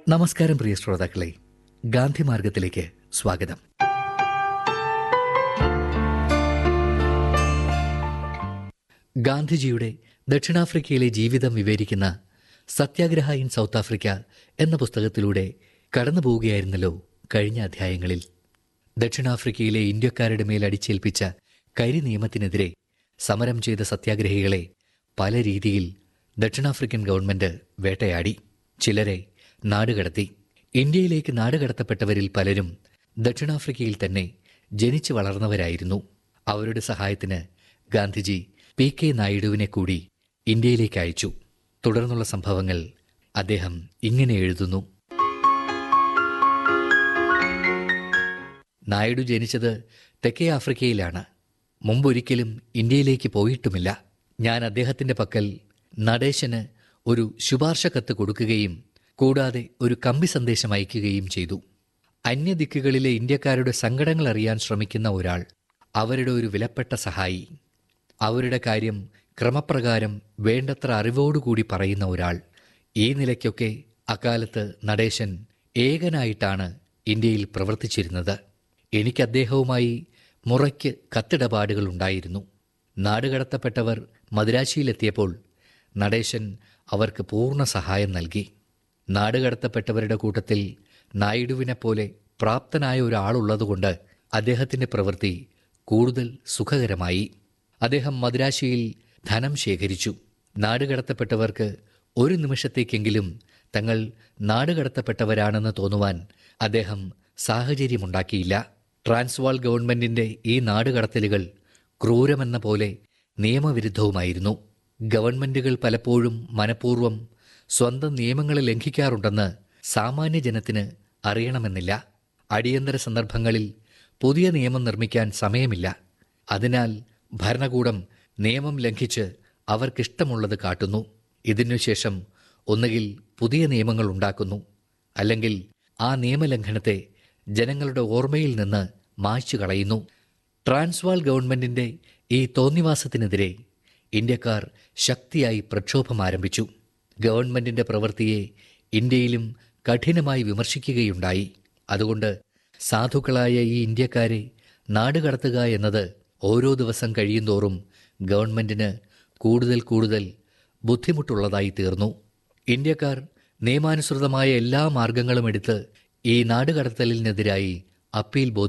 നമസ്കാരം പ്രിയ ശ്രോതാക്കളെ ഗാന്ധി മാർഗത്തിലേക്ക് സ്വാഗതം ഗാന്ധിജിയുടെ ദക്ഷിണാഫ്രിക്കയിലെ ജീവിതം വിവരിക്കുന്ന സത്യാഗ്രഹ ഇൻ സൗത്ത് ആഫ്രിക്ക എന്ന പുസ്തകത്തിലൂടെ കടന്നു പോവുകയായിരുന്നല്ലോ കഴിഞ്ഞ അധ്യായങ്ങളിൽ ദക്ഷിണാഫ്രിക്കയിലെ ഇന്ത്യക്കാരുടെ മേൽ അടിച്ചേൽപ്പിച്ച കരി നിയമത്തിനെതിരെ സമരം ചെയ്ത സത്യാഗ്രഹികളെ പല രീതിയിൽ ദക്ഷിണാഫ്രിക്കൻ ഗവൺമെന്റ് വേട്ടയാടി ചിലരെ നാടുകടത്തി ഇന്ത്യയിലേക്ക് നാടുകടത്തപ്പെട്ടവരിൽ പലരും ദക്ഷിണാഫ്രിക്കയിൽ തന്നെ ജനിച്ചു വളർന്നവരായിരുന്നു അവരുടെ സഹായത്തിന് ഗാന്ധിജി പി കെ നായിഡുവിനെ കൂടി ഇന്ത്യയിലേക്ക് അയച്ചു തുടർന്നുള്ള സംഭവങ്ങൾ അദ്ദേഹം ഇങ്ങനെ എഴുതുന്നു നായിഡു ജനിച്ചത് തെക്കേ ആഫ്രിക്കയിലാണ് മുമ്പൊരിക്കലും ഇന്ത്യയിലേക്ക് പോയിട്ടുമില്ല ഞാൻ അദ്ദേഹത്തിന്റെ പക്കൽ നടേശന് ഒരു ശുപാർശ കത്ത് കൊടുക്കുകയും കൂടാതെ ഒരു കമ്പി സന്ദേശം അയക്കുകയും ചെയ്തു അന്യദിക്കുകളിലെ ഇന്ത്യക്കാരുടെ സങ്കടങ്ങൾ അറിയാൻ ശ്രമിക്കുന്ന ഒരാൾ അവരുടെ ഒരു വിലപ്പെട്ട സഹായി അവരുടെ കാര്യം ക്രമപ്രകാരം വേണ്ടത്ര അറിവോടുകൂടി പറയുന്ന ഒരാൾ ഈ നിലയ്ക്കൊക്കെ അക്കാലത്ത് നടേശൻ ഏകനായിട്ടാണ് ഇന്ത്യയിൽ പ്രവർത്തിച്ചിരുന്നത് എനിക്ക് അദ്ദേഹവുമായി മുറയ്ക്ക് കത്തിടപാടുകൾ ഉണ്ടായിരുന്നു നാടുകടത്തപ്പെട്ടവർ മദുരാശിയിലെത്തിയപ്പോൾ നടേശൻ അവർക്ക് പൂർണ്ണ സഹായം നൽകി നാടുകടത്തപ്പെട്ടവരുടെ കൂട്ടത്തിൽ നായിഡുവിനെപ്പോലെ പ്രാപ്തനായ ഒരാളുള്ളതുകൊണ്ട് അദ്ദേഹത്തിന്റെ പ്രവൃത്തി കൂടുതൽ സുഖകരമായി അദ്ദേഹം മദുരാശിയിൽ ധനം ശേഖരിച്ചു നാടുകടത്തപ്പെട്ടവർക്ക് ഒരു നിമിഷത്തേക്കെങ്കിലും തങ്ങൾ നാടുകടത്തപ്പെട്ടവരാണെന്ന് തോന്നുവാൻ അദ്ദേഹം സാഹചര്യമുണ്ടാക്കിയില്ല ട്രാൻസ്വാൾ ഗവൺമെന്റിന്റെ ഈ നാടുകടത്തലുകൾ ക്രൂരമെന്ന പോലെ നിയമവിരുദ്ധവുമായിരുന്നു ഗവൺമെന്റുകൾ പലപ്പോഴും മനഃപൂർവ്വം സ്വന്തം നിയമങ്ങളെ ലംഘിക്കാറുണ്ടെന്ന് സാമാന്യ ജനത്തിന് അറിയണമെന്നില്ല അടിയന്തര സന്ദർഭങ്ങളിൽ പുതിയ നിയമം നിർമ്മിക്കാൻ സമയമില്ല അതിനാൽ ഭരണകൂടം നിയമം ലംഘിച്ച് അവർക്കിഷ്ടമുള്ളത് കാട്ടുന്നു ഇതിനുശേഷം ഒന്നുകിൽ പുതിയ നിയമങ്ങൾ ഉണ്ടാക്കുന്നു അല്ലെങ്കിൽ ആ നിയമലംഘനത്തെ ജനങ്ങളുടെ ഓർമ്മയിൽ നിന്ന് മായ്ച്ചു കളയുന്നു ട്രാൻസ്വാൾ ഗവൺമെന്റിന്റെ ഈ തോന്നിവാസത്തിനെതിരെ ഇന്ത്യക്കാർ ശക്തിയായി പ്രക്ഷോഭം ആരംഭിച്ചു ഗവൺമെന്റിന്റെ പ്രവൃത്തിയെ ഇന്ത്യയിലും കഠിനമായി വിമർശിക്കുകയുണ്ടായി അതുകൊണ്ട് സാധുക്കളായ ഈ ഇന്ത്യക്കാരെ നാടുകടത്തുക എന്നത് ഓരോ ദിവസം കഴിയുന്തോറും ഗവൺമെന്റിന് കൂടുതൽ കൂടുതൽ ബുദ്ധിമുട്ടുള്ളതായി തീർന്നു ഇന്ത്യക്കാർ നിയമാനുസൃതമായ എല്ലാ മാർഗങ്ങളും എടുത്ത് ഈ നാടുകടത്തലിനെതിരായി അപ്പീൽ ബോധിപ്പിച്ചു